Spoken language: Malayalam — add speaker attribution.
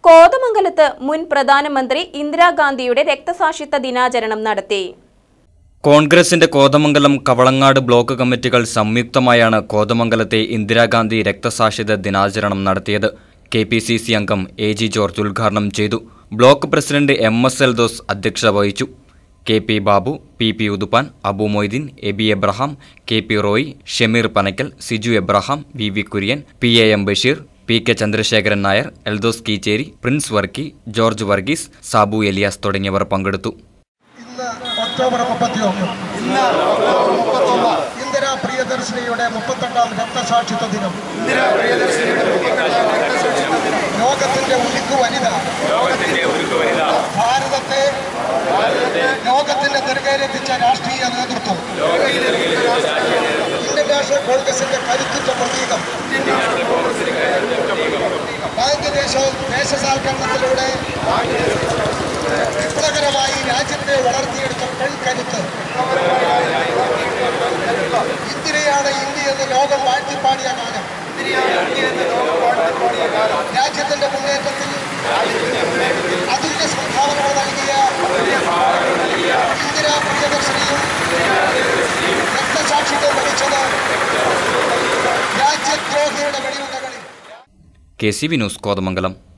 Speaker 1: കോതമംഗലത്ത് മുൻ പ്രധാനമന്ത്രി ഇന്ദിരാഗാന്ധിയുടെ രക്തസാക്ഷിത്വ ദിനാചരണം നടത്തി
Speaker 2: കോൺഗ്രസിന്റെ കോതമംഗലം കവളങ്ങാട് ബ്ലോക്ക് കമ്മിറ്റികൾ സംയുക്തമായാണ് കോതമംഗലത്തെ ഇന്ദിരാഗാന്ധി രക്തസാക്ഷിത ദിനാചരണം നടത്തിയത് കെ പി സി സി അംഗം എ ജി ജോർജ് ഉദ്ഘാടനം ചെയ്തു block president M S Eldhose അധ്യക്ഷത വഹിച്ചു K P Babu P P Uthuppan Abu Moideen AB Abraham K P Roy Shameer Panakkal Siju Abraham V V Kurian P A M Basheer P K Chandrasekharan Nair Eldhose Keecheri Prince Varkey George Varghese Sabu Elias തുടങ്ങിയവർ പങ്കെടുത്തു
Speaker 3: ഇന്ന് ഒക്ടോബർ മുപ്പത്തിയൊന്ന് ഇന്ദിരാ പ്രിയദർശിനിയുടെ മുപ്പത്തെട്ടാം രക്തസാക്ഷിത്വ ദിനം ലോകത്തിന്റെ ഉരുക്കു വനിത ഭാരതത്തെ ലോകത്തിന്റെ നെറുകയിലെത്തിച്ച രാഷ്ട്രീയ നേതൃത്വം ഇന്ത്യൻ നാഷണൽ കോൺഗ്രസിന്റെ കരുത്തുറ്റ പ്രതീകം ബാങ്ക് ദേശ ദേശസാൽക്കരണത്തിലൂടെ വിപ്ലവകരമായി രാജ്യത്തെ വളർത്തിയെടുത്ത പെൺകരുത്ത് ഇന്ദിരയാണ് ഇന്ത്യ എന്ന് ലോകം വാഴ്ത്തിപ്പാടിയ കാലം രാജ്യത്തിന്റെ മുന്നേറ്റത്തിൽ അതുല്യ സംഭാവനകൾ നൽകിയ ഇന്ദിരാ പ്രിയദർശിനിയും രക്തസാക്ഷിത്വം വഹിച്ചത് രാജ്യദ്രോഹിയുടെ വെടിയുണ്ടകളിൽ
Speaker 2: K C V news Kothamangalam